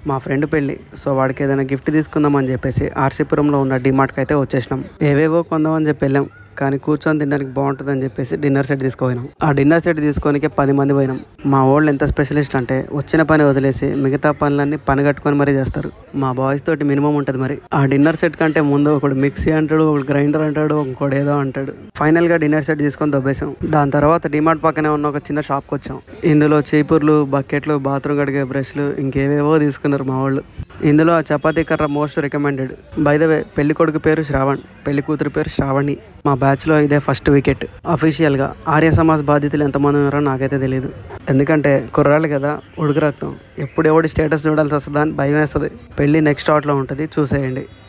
మా ఫ్రెండ్ పెళ్ళి సో వాడికి ఏదైనా గిఫ్ట్ తీసుకుందామని చెప్పేసి ఆర్సీపురంలో ఉన్న డిమార్ట్కి అయితే వచ్చేసినాం ఏవేవో కొందామని చెప్పి వెళ్ళాం కానీ కూర్చొని తినడానికి బాగుంటుందని చెప్పేసి డిన్నర్ సెట్ తీసుకుపోయినాం ఆ డిన్నర్ సెట్ తీసుకోనికే పది మంది పోయినాం మా వాళ్ళు ఎంత స్పెషలిస్ట్ అంటే వచ్చిన పని వదిలేసి మిగతా పనులన్నీ పని కట్టుకొని మరీ చేస్తారు మా బాయ్స్ తోటి మినిమం ఉంటుంది మరి ఆ డిన్నర్ సెట్ కంటే ముందు ఒకడు మిక్సీ అంటాడు ఒకడు గ్రైండర్ అంటాడు ఇంకోటి ఏదో అంటాడు ఫైనల్ గా డిన్నర్ సెట్ తీసుకొని దొబ్బేసాం దాని తర్వాత డిమార్ట్ పక్కనే ఉన్న ఒక చిన్న షాప్కి వచ్చాం ఇందులో చీపుర్లు బకెట్లు బాత్రూమ్ కడిగే బ్రష్లు ఇంకేవేవో తీసుకున్నారు మా వాళ్ళు ఇందులో ఆ చపాతీ కర్ర most recommended by the way పెళ్లి కొడుకు పేరు శ్రావణ్ పెళ్లి కూతురు పేరు శ్రావణి మా బ్యాచ్లో ఇదే ఫస్ట్ వికెట్ అఫీషియల్గా ఆర్య సమాజ్ బాధితులు ఎంతమంది ఉన్నారో నాకైతే తెలియదు ఎందుకంటే కుర్రాళ్ళు కదా ఉడుకు రక్తం ఎప్పుడు ఎవడి స్టేటస్ చూడాల్సి వస్తుందా అని భయం వేస్తుంది పెళ్ళి నెక్స్ట్ స్టార్ట్లో ఉంటుంది చూసేయండి